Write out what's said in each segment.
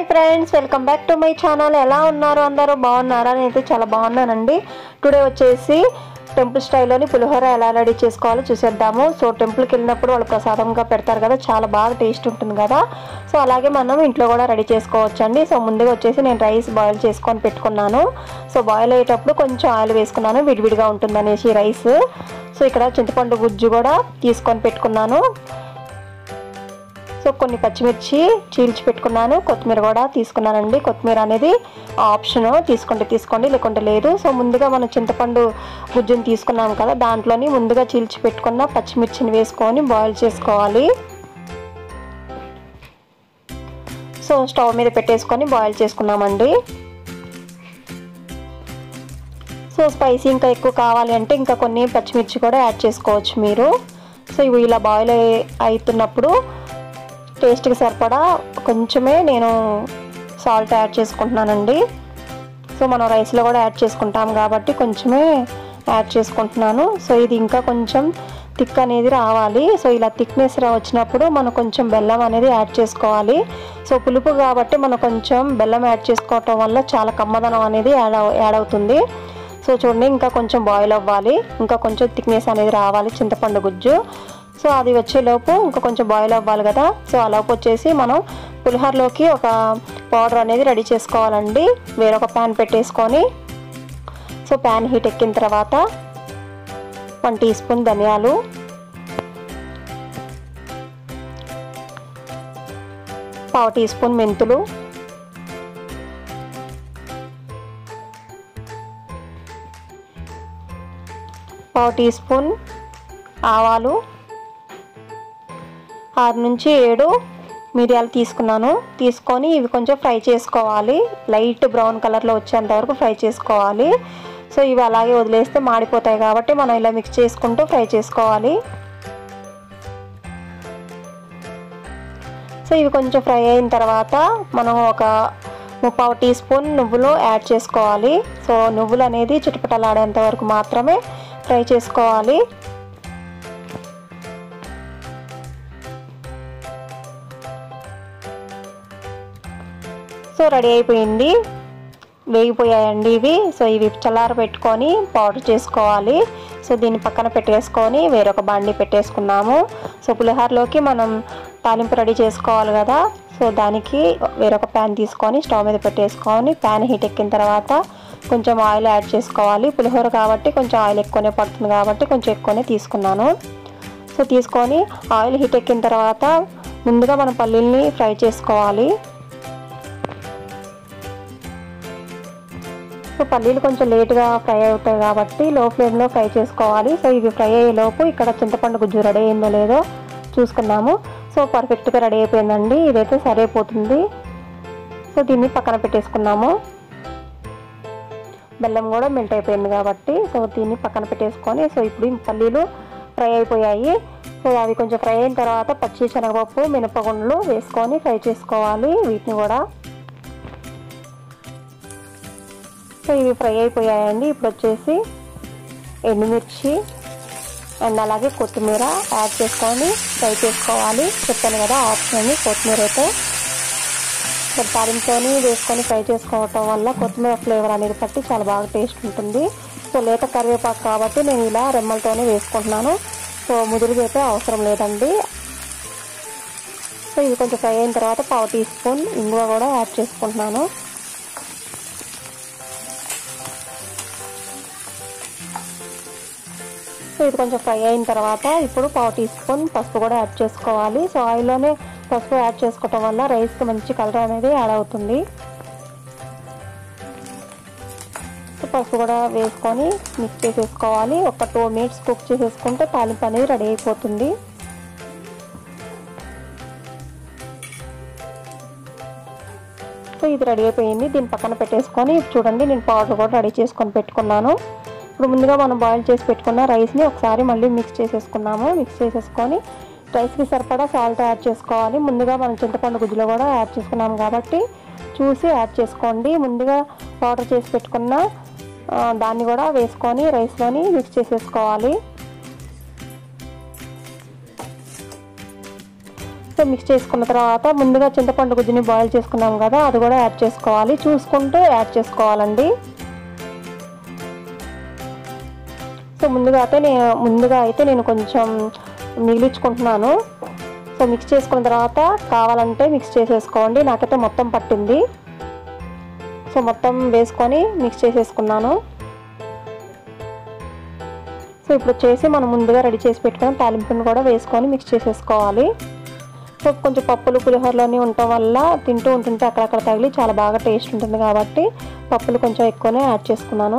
friends welcome back to my channel ఎలా ఉన్నారు అందరూ బాగున్నారా నేనైతే చాలా బాగున్నానండి టుడే వచ్చేసి టెంపుల్ స్టైల్లోని పులిహోర ఎలా రెడీ చేసుకోవాలో చూసేద్దాము సో టెంపుల్కి వెళ్ళినప్పుడు వాళ్ళు ప్రసాదంగా పెడతారు కదా చాలా బాగా టేస్ట్ ఉంటుంది కదా సో అలాగే మనం ఇంట్లో కూడా రెడీ చేసుకోవచ్చండి సో ముందుగా వచ్చేసి నేను రైస్ బాయిల్ చేసుకొని పెట్టుకున్నాను సో బాయిల్ అయ్యేటప్పుడు కొంచెం ఆయిల్ వేసుకున్నాను విడివిడిగా ఉంటుందనేసి రైస్ సో ఇక్కడ చింతపండు గుజ్జు కూడా తీసుకొని పెట్టుకున్నాను సో కొన్ని పచ్చిమిర్చి చీల్చి పెట్టుకున్నాను కొత్తిమీర కూడా తీసుకున్నానండి కొత్తిమీర అనేది ఆప్షన్ తీసుకుంటే తీసుకోండి లేకుంటే లేదు సో ముందుగా మనం చింతపండు గుజ్జుని తీసుకున్నాం కదా దాంట్లోని ముందుగా చీల్చి పెట్టుకున్న పచ్చిమిర్చిని వేసుకొని బాయిల్ చేసుకోవాలి సో స్టవ్ మీద పెట్టేసుకొని బాయిల్ చేసుకున్నామండి సో స్పైసీ ఇంకా ఎక్కువ కావాలి అంటే ఇంకా కొన్ని పచ్చిమిర్చి కూడా యాడ్ చేసుకోవచ్చు మీరు సో ఇవి ఇలా బాయిల్ అవుతున్నప్పుడు టేస్ట్కి సరిపడా కొంచెమే నేను సాల్ట్ యాడ్ చేసుకుంటున్నానండి సో మనం రైస్లో కూడా యాడ్ చేసుకుంటాం కాబట్టి కొంచెమే యాడ్ చేసుకుంటున్నాను సో ఇది ఇంకా కొంచెం థిక్ అనేది రావాలి సో ఇలా థిక్నెస్ వచ్చినప్పుడు మనం కొంచెం బెల్లం అనేది యాడ్ చేసుకోవాలి సో పులుపు కాబట్టి మనం కొంచెం బెల్లం యాడ్ చేసుకోవటం వల్ల చాలా కమ్మదనం అనేది యాడ్ యాడ్ అవుతుంది సో చూడండి ఇంకా కొంచెం బాయిల్ అవ్వాలి ఇంకా కొంచెం థిక్నెస్ అనేది రావాలి చింతపండు గుజ్జు సో అది వచ్చేలోపు ఇంకా కొంచెం బాయిల్ అవ్వాలి కదా సో ఆ లోపు వచ్చేసి మనం పులిహోరలోకి ఒక పౌడర్ అనేది రెడీ చేసుకోవాలండి వేరొక ప్యాన్ పెట్టేసుకొని సో ప్యాన్ హీట్ ఎక్కిన తర్వాత వన్ టీ స్పూన్ ధనియాలు పావు టీ స్పూన్ మెంతులు పావు టీ స్పూన్ ఆవాలు ఆరు నుంచి ఏడు మిరియాలు తీసుకున్నాను తీసుకొని ఇవి కొంచెం ఫ్రై చేసుకోవాలి లైట్ బ్రౌన్ కలర్లో వచ్చేంత వరకు ఫ్రై చేసుకోవాలి సో ఇవి అలాగే వదిలేస్తే మాడిపోతాయి కాబట్టి మనం ఇలా మిక్స్ చేసుకుంటూ ఫ్రై చేసుకోవాలి సో ఇవి కొంచెం ఫ్రై అయిన తర్వాత మనం ఒక ముప్పావు టీ స్పూన్ నువ్వులు యాడ్ చేసుకోవాలి సో నువ్వులు అనేది చిటపటలాడేంత వరకు మాత్రమే ఫ్రై చేసుకోవాలి సో రెడీ అయిపోయింది వేగిపోయాయండి ఇవి సో ఇవి చల్లార పెట్టుకొని పౌడర్ చేసుకోవాలి సో దీన్ని పక్కన పెట్టేసుకొని వేరొక బండి పెట్టేసుకున్నాము సో పులిహోరలోకి మనం తాలింపు రెడీ చేసుకోవాలి కదా సో దానికి వేరొక ప్యాన్ తీసుకొని స్టవ్ మీద పెట్టేసుకొని ప్యాన్ హీట్ ఎక్కిన తర్వాత కొంచెం ఆయిల్ యాడ్ చేసుకోవాలి పులిహోర కాబట్టి కొంచెం ఆయిల్ ఎక్కువనే పడుతుంది కాబట్టి కొంచెం ఎక్కువనే తీసుకున్నాను సో తీసుకొని ఆయిల్ హీట్ ఎక్కిన తర్వాత ముందుగా మనం పల్లీల్ని ఫ్రై చేసుకోవాలి సో పల్లీలు కొంచెం లేట్గా ఫ్రై అవుతాయి కాబట్టి లో ఫ్లేమ్లో ఫ్రై చేసుకోవాలి సో ఇవి ఫ్రై అయ్యేలోపు ఇక్కడ చింతపండు గుజ్జు రెడీ అయిందో లేదో చూసుకున్నాము సో పర్ఫెక్ట్గా రెడీ అయిపోయిందండి ఇదైతే సరిపోతుంది సో దీన్ని పక్కన పెట్టేసుకున్నాము బెల్లం కూడా మెల్ట్ అయిపోయింది కాబట్టి సో దీన్ని పక్కన పెట్టేసుకొని సో ఇప్పుడు ఈ పల్లీలు ఫ్రై అయిపోయాయి సో అవి కొంచెం ఫ్రై అయిన తర్వాత పచ్చి శనగపప్పు మినపగుండ్లు వేసుకొని ఫ్రై చేసుకోవాలి వీటిని కూడా సో ఇవి ఫ్రై అయిపోయాయండి ఇప్పుడు వచ్చేసి ఎండుమిర్చి అండ్ అలాగే కొత్తిమీర యాడ్ చేసుకొని ఫ్రై చేసుకోవాలి చెప్పాను కదా ఆప్షన్ అండి కొత్తిమీర అయితే తాలింపుతోని వేసుకొని ఫ్రై చేసుకోవటం వల్ల కొత్తిమీర ఫ్లేవర్ అనేది పట్టి చాలా బాగా టేస్ట్ ఉంటుంది సో లేత కరివేపాకు కాబట్టి నేను ఇలా రెమ్మలతోనే వేసుకుంటున్నాను సో ముదురుగా అయితే అవసరం లేదండి సో ఇది కొంచెం ఫ్రై అయిన తర్వాత పావు టీ స్పూన్ ఇంగువ కూడా యాడ్ చేసుకుంటున్నాను సో ఇది కొంచెం ఫ్రై అయిన తర్వాత ఇప్పుడు పావు టీ స్పూన్ పసుపు కూడా యాడ్ చేసుకోవాలి సో ఆయిల్లోనే పసుపు యాడ్ చేసుకోవటం వల్ల రైస్కి మంచి కలర్ అనేది యాడ్ అవుతుంది సో పసుపు కూడా వేసుకొని మిక్స్ చేసేసుకోవాలి ఒక టూ మినిట్స్ కుక్ చేసేసుకుంటే తాలింపు అనేది రెడీ అయిపోతుంది సో ఇది రెడీ అయిపోయింది దీని పక్కన పెట్టేసుకొని చూడండి నేను పౌడర్ కూడా రెడీ చేసుకొని పెట్టుకున్నాను ఇప్పుడు ముందుగా మనం బాయిల్ చేసి పెట్టుకున్న రైస్ని ఒకసారి మళ్ళీ మిక్స్ చేసేసుకున్నాము మిక్స్ చేసేసుకొని రైస్కి సరిపడా సాల్ట్ యాడ్ చేసుకోవాలి ముందుగా మనం చింతపండు గుజ్జులో కూడా యాడ్ చేసుకున్నాము కాబట్టి చూసి యాడ్ చేసుకోండి ముందుగా పౌడర్ చేసి పెట్టుకున్న దాన్ని కూడా వేసుకొని రైస్లోని మిక్స్ చేసేసుకోవాలి సో మిక్స్ చేసుకున్న తర్వాత ముందుగా చింతపండు గుజ్జుని బాయిల్ చేసుకున్నాం కదా అది కూడా యాడ్ చేసుకోవాలి చూసుకుంటూ యాడ్ చేసుకోవాలండి సో ముందుగా అయితే నేను ముందుగా అయితే నేను కొంచెం మిగిలించుకుంటున్నాను సో మిక్స్ చేసుకున్న తర్వాత కావాలంటే మిక్స్ చేసేసుకోండి నాకైతే మొత్తం పట్టింది సో మొత్తం వేసుకొని మిక్స్ చేసేసుకున్నాను సో ఇప్పుడు వచ్చేసి మనం ముందుగా రెడీ చేసి పెట్టుకున్న తాలింపుని కూడా వేసుకొని మిక్స్ చేసేసుకోవాలి సో కొంచెం పప్పులు పులిహోరలోనే ఉండటం వల్ల తింటూ ఉంటుంటే అక్కడక్కడ తగిలి చాలా బాగా టేస్ట్ ఉంటుంది కాబట్టి పప్పులు కొంచెం ఎక్కువనే యాడ్ చేసుకున్నాను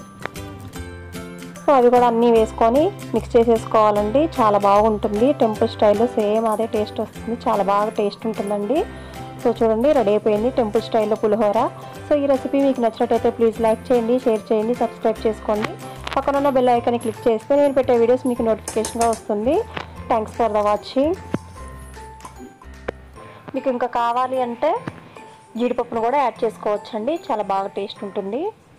సో అవి కూడా అన్నీ వేసుకొని మిక్స్ చేసేసుకోవాలండి చాలా బాగుంటుంది టెంపుల్ స్టైల్లో సేమ్ అదే టేస్ట్ వస్తుంది చాలా బాగా టేస్ట్ ఉంటుందండి సో చూడండి రెడీ అయిపోయింది టెంపుల్ స్టైల్లో పులిహోర సో ఈ రెసిపీ మీకు నచ్చినట్టయితే ప్లీజ్ లైక్ చేయండి షేర్ చేయండి సబ్స్క్రైబ్ చేసుకోండి పక్కన ఉన్న బెల్ ఐకాన్ క్లిక్ చేస్తే నేను పెట్టే వీడియోస్ మీకు నోటిఫికేషన్గా వస్తుంది థ్యాంక్స్ ఫర్ ద వాచింగ్ మీకు ఇంకా కావాలి అంటే జీడిపప్పును కూడా యాడ్ చేసుకోవచ్చండి చాలా బాగా టేస్ట్ ఉంటుంది